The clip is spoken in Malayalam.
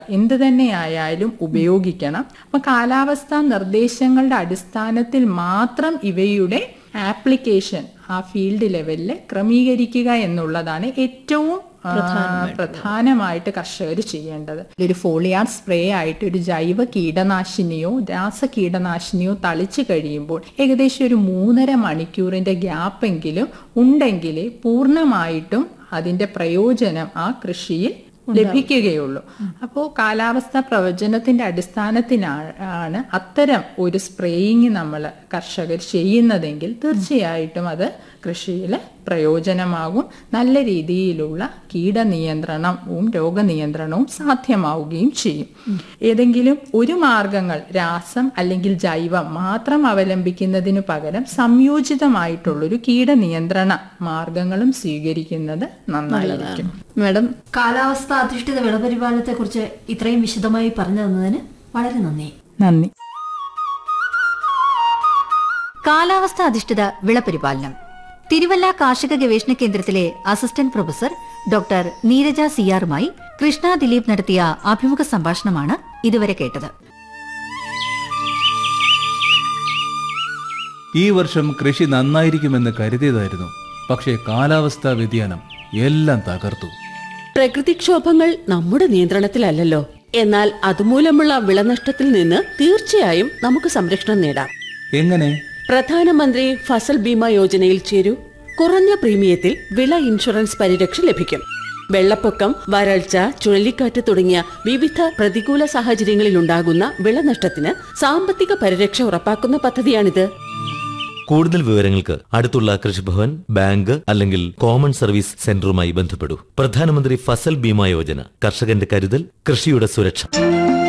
എന്ത് തന്നെയായാലും ഉപയോഗിക്കണം അപ്പൊ കാലാവസ്ഥാ നിർദ്ദേശങ്ങളുടെ അടിസ്ഥാനത്തിൽ മാത്രം ഇവയുടെ ആപ്ലിക്കേഷൻ ആ ഫീൽഡ് ലെവലിൽ ക്രമീകരിക്കുക എന്നുള്ളതാണ് ഏറ്റവും ആ, പ്രധാനമായിട്ട് കർഷകർ ചെയ്യേണ്ടത് ഒരു ഫോളിയാർ സ്പ്രേ ആയിട്ട് ഒരു ജൈവ കീടനാശിനിയോ രാസ കീടനാശിനിയോ തളിച്ചു കഴിയുമ്പോൾ ഏകദേശം ഒരു മൂന്നര മണിക്കൂറിന്റെ ഗ്യാപ്പെങ്കിലും ഉണ്ടെങ്കിൽ പൂർണ്ണമായിട്ടും അതിന്റെ പ്രയോജനം ആ കൃഷിയിൽ ലഭിക്കുകയുള്ളൂ അപ്പോൾ കാലാവസ്ഥ പ്രവചനത്തിന്റെ അടിസ്ഥാനത്തിനാണ് അത്തരം ഒരു സ്പ്രേയിങ് നമ്മൾ കർഷകർ ചെയ്യുന്നതെങ്കിൽ തീർച്ചയായിട്ടും അത് കൃഷിയിൽ പ്രയോജനമാകും നല്ല രീതിയിലുള്ള കീടനിയന്ത്രണവും രോഗനിയന്ത്രണവും സാധ്യമാവുകയും ചെയ്യും ഏതെങ്കിലും ഒരു മാർഗങ്ങൾ രാസം അല്ലെങ്കിൽ ജൈവം മാത്രം അവലംബിക്കുന്നതിനു പകരം സംയോജിതമായിട്ടുള്ളൊരു കീടനിയന്ത്രണ മാർഗങ്ങളും സ്വീകരിക്കുന്നത് നന്നായിരിക്കും മാഡം കാലാവസ്ഥ അധിഷ്ഠിത വിളപരിപാലനത്തെ കുറിച്ച് ഇത്രയും വിശദമായി പറഞ്ഞു തന്നതിന് വളരെ നന്ദി നന്ദി കാലാവസ്ഥ അധിഷ്ഠിത വിളപരിപാലനം തിരുവല്ല കാർഷിക ഗവേഷണ കേന്ദ്രത്തിലെ അസിസ്റ്റന്റ് പ്രൊഫസർ ഡോക്ടർ നീരജ സിയാറുമായി കൃഷ്ണ ദിലീപ് നടത്തിയ അഭിമുഖ സംഭാഷണമാണ് ഇതുവരെ കേട്ടത് ഈ വർഷം കൃഷി നന്നായിരിക്കുമെന്ന് കരുതിയതായിരുന്നു പക്ഷേ കാലാവസ്ഥാ വ്യതിയാനം എല്ലാം തകർത്തു പ്രകൃതിക്ഷോഭങ്ങൾ നമ്മുടെ നിയന്ത്രണത്തിലല്ലല്ലോ എന്നാൽ അതുമൂലമുള്ള വിളനഷ്ടത്തിൽ നിന്ന് തീർച്ചയായും നമുക്ക് സംരക്ഷണം നേടാം എങ്ങനെ പ്രധാനമന്ത്രി ഫസൽ ബീമ യോജനയിൽ ചേരൂ കുറഞ്ഞ പ്രീമിയത്തിൽ വിള ഇൻഷുറൻസ് പരിരക്ഷ ലഭിക്കും വെള്ളപ്പൊക്കം വരൾച്ച ചുഴലിക്കാറ്റ് തുടങ്ങിയ വിവിധ പ്രതികൂല സാഹചര്യങ്ങളിലുണ്ടാകുന്ന വിളനഷ്ടത്തിന് സാമ്പത്തിക പരിരക്ഷ ഉറപ്പാക്കുന്ന പദ്ധതിയാണിത് കൂടുതൽ വിവരങ്ങൾക്ക് അടുത്തുള്ള കൃഷിഭവൻ ബാങ്ക് അല്ലെങ്കിൽ കോമൺ സർവീസ് സെന്ററുമായി ബന്ധപ്പെടൂ പ്രധാനമന്ത്രി ഫസൽ ബീമ യോജന കർഷകന്റെ കരുതൽ കൃഷിയുടെ സുരക്ഷ